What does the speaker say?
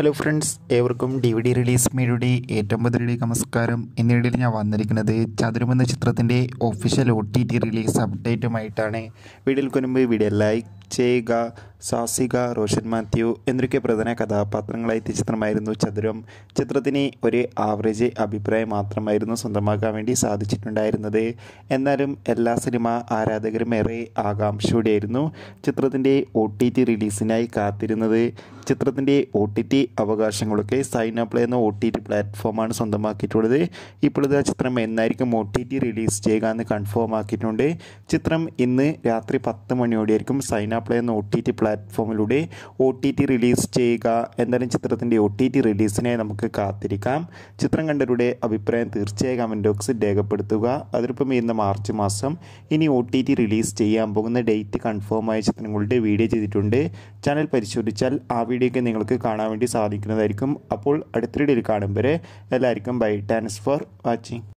hello friends ഏവർക്കും D V D release മീഡിയയുടെ ഏറ്റവും പുതിയ നമസ്കാരം ഇന്നിടയിൽ ഞാൻ വന്നിരിക്കുന്നത് ചതുരം എന്ന ചിത്രത്തിൻ്റെ official O T T release അപ്ഡേറ്റുമായിട്ടാണ് വീഡിയോയിൽ മുൻപ് വീഡിയോ ലൈക്ക് ചെയ്യുക സാസിക റോഷൻ മാത്യു എന്നൊക്കെ പ്രധാന കഥാപാത്രങ്ങളായി എത്തിയ ചിത്രമായിരുന്നു ചതുരം ചിത്രത്തിന് ഒരു ആവറേജ് അഭിപ്രായം മാത്രമായിരുന്നു സ്വന്തമാക്കാൻ വേണ്ടി സാധിച്ചിട്ടുണ്ടായിരുന്നത് എന്നാലും എല്ലാ സിനിമ ആരാധകരും ഏറെ ആകാംക്ഷയോടെയായിരുന്നു ചിത്രത്തിൻ്റെ ഒ ടി ടി റിലീസിനായി കാത്തിരുന്നത് ചിത്രത്തിൻ്റെ ഒ ടി ടി അവകാശങ്ങളൊക്കെ സൈൻ അപ്പ് എന്ന ഒ ടി ടി പ്ലാറ്റ്ഫോമാണ് സ്വന്തമാക്കിയിട്ടുള്ളത് ഇപ്പോഴത്തെ ആ ചിത്രം എന്നായിരിക്കും ഒ ടി ടി റിലീസ് ചെയ്യുക എന്ന് കൺഫേം ആക്കിയിട്ടുണ്ട് ചിത്രം ഇന്ന് രാത്രി പത്ത് മണിയോടെയായിരിക്കും സൈൻ അപ്പ് എന്ന ഒ ടി ടി പ്ലാറ്റ്ഫോമിലൂടെ ഒ ടി ടി റിലീസ് ചെയ്യുക എന്തായാലും ചിത്രത്തിൻ്റെ ഒ ടി ടി റിലീസിനെ നമുക്ക് കാത്തിരിക്കാം ചിത്രം കണ്ടവരുടെ അഭിപ്രായം തീർച്ചയായും കമൻറ്റ് ബോക്സിൽ രേഖപ്പെടുത്തുക അതിലിപ്പം ഇന്ന് മാർച്ച് മാസം ഇനി ഒ ടി ടി റിലീസ് ചെയ്യാൻ പോകുന്ന ഡേറ്റ് കൺഫേം ആയ ചിത്രങ്ങളുടെ വീഡിയോ ചെയ്തിട്ടുണ്ട് ചാനൽ പരിശോധിച്ചാൽ ആ വീഡിയോയ്ക്ക് നിങ്ങൾക്ക് കാണാൻ വേണ്ടി സാധിക്കുന്നതായിരിക്കും അപ്പോൾ അടുത്ത വീഡിയോയിൽ കാണും വരെ എല്ലാവർക്കും ബൈ താങ്ക്സ് ഫോർ വാച്ചിങ്